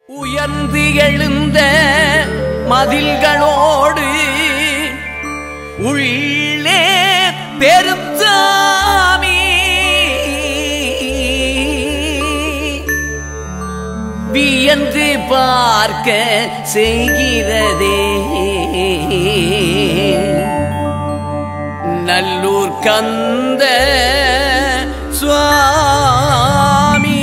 உயர்ந்து எழுந்த மதில்களோடு உள்ளே பெருத்தாமி வியந்து பார்க்க செய்கிறதே நல்லூர் கந்த சுவாமி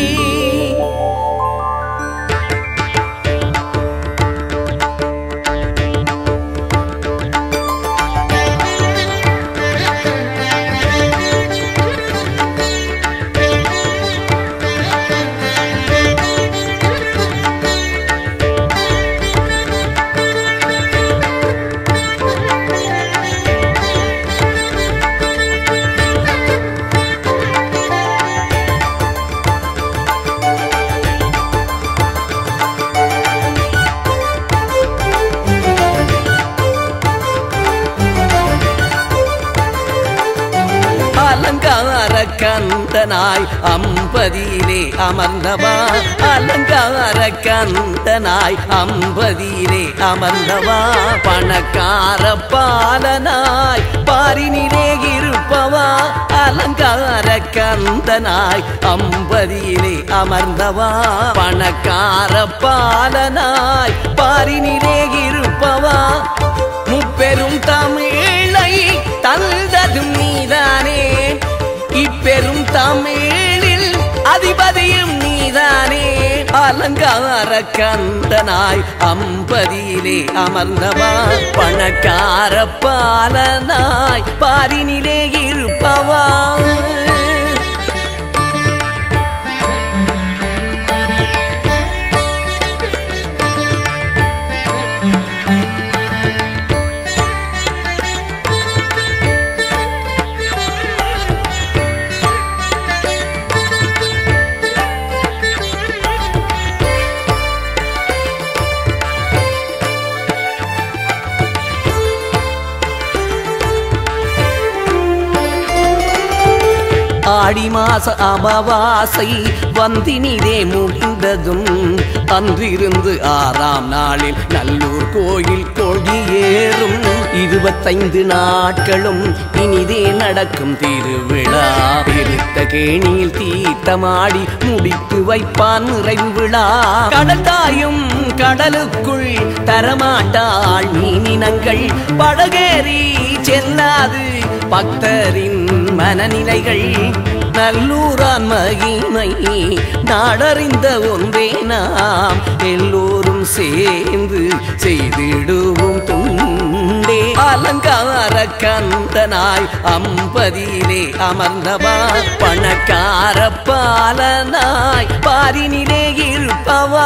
அலங்கார கந்தனாய் அம்பதியிலே அமர்ந்தவா அலங்கார கந்தனாய் அம்பதியிலே அமர்ந்தவா பணக்கார பாலனாய் பாரினிலே இருப்பவா அலங்கார கந்தனாய் அம்பதியிலே அமர்ந்தவா பணக்கார பாலனாய் பாரினிலே இருப்பவா முப்பெரும் தமிழை தந்ததும் நீதானே இப்பெரும் தமிழில் அதிபதியும் நீதானே அலங்கார கந்தனாய் அம்பதியிலே அமர்ந்தவா பணக்கார பாலனாய் பாரினிலே இருப்பவா ஆடி மாச அமாவாசை வந்தினிதே முடிந்ததும் அன்றிருந்து ஆறாம் நாளில் நல்லூர் கோயில் கொடியேறும் இருபத்தைந்து நாட்களும் இனிதே நடக்கும் திருவிழா பெருத்த கேணியில் தீர்த்தமாடி முடித்து வைப்பான் நிறைவு விழா கடல் தாயும் கடலுக்குள் தரமாட்டாள் மீனினங்கள் படகேறி செல்லாது பக்தரின் மனநிலைகள் நல்லூரான் மகிமை நாடறிந்த ஒன்றே நாம் எல்லோரும் சேர்ந்து செய்திடுவோம் துண்டே அலங்கார கந்தனாய் அம்பதியிலே அமர்ந்தவா பணக்கார பாலனாய் பாரினிலே இருப்பவா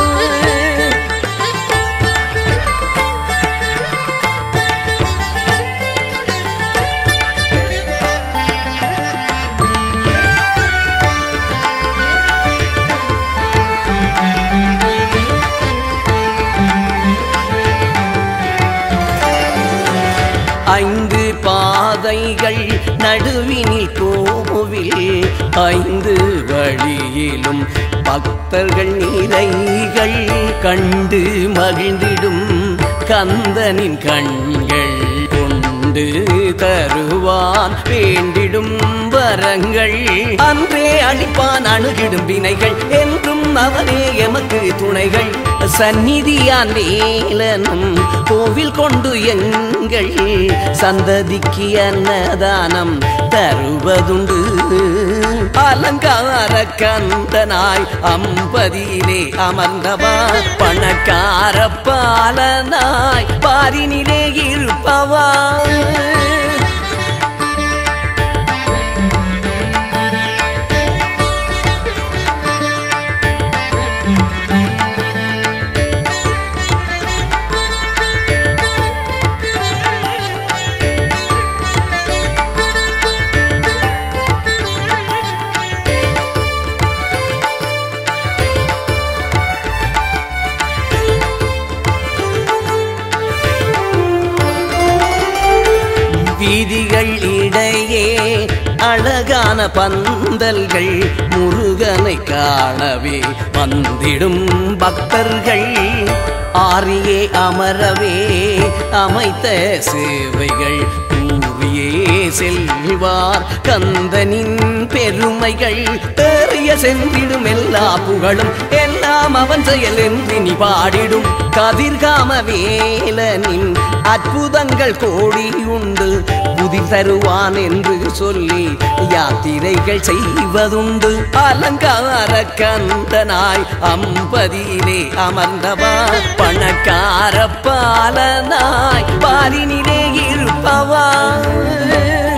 ஐந்து பாதைகள் நடுவினில் கோவில் ஐந்து வழியிலும் பக்தர்கள் நிறைகள் கண்டு மகிழ்ந்திடும் கந்தனின் கண்கள் கொண்டு தருவான் வேண்டிடும் வரங்கள் அன்றே அளிப்பான் அணுகிடும் வினைகள் என்றும் அவனே எமக்கு துணைகள் சந்நிதியான் வேலனும் கோவில் கொண்டு எங்கள் சந்ததிக்கு அன்னதானம் தருவதுண்டு அலங்கார கந்தனாய் அம்பதியிலே அமர்ந்தவா பணக்கார பாலனாய் பாரினிலே இருப்பவா அழகான பந்தல்கள் முருகனை காணவே வந்திடும் பக்தர்கள் ஆரியே அமரவே அமைத்த சேவைகள் கூறியே செல்வார் கந்தனின் பெருமைகள் தெரிய சென்றிடும் எல்லா புகழும் எல்லாம் அவன் செயல் என்று நீ பாடிடும் கதிர்காம வேலனின் அற்புதங்கள் கோடி உண்டு புதிர் தருவான் என்று சொல்லி யாத்திரைகள் செய்வதுண்டு அலங்கார கந்தனாய் அம்பதியிலே அமர்ந்தவா பணக்கார பாலனாய் பாரினிலே இருப்பவா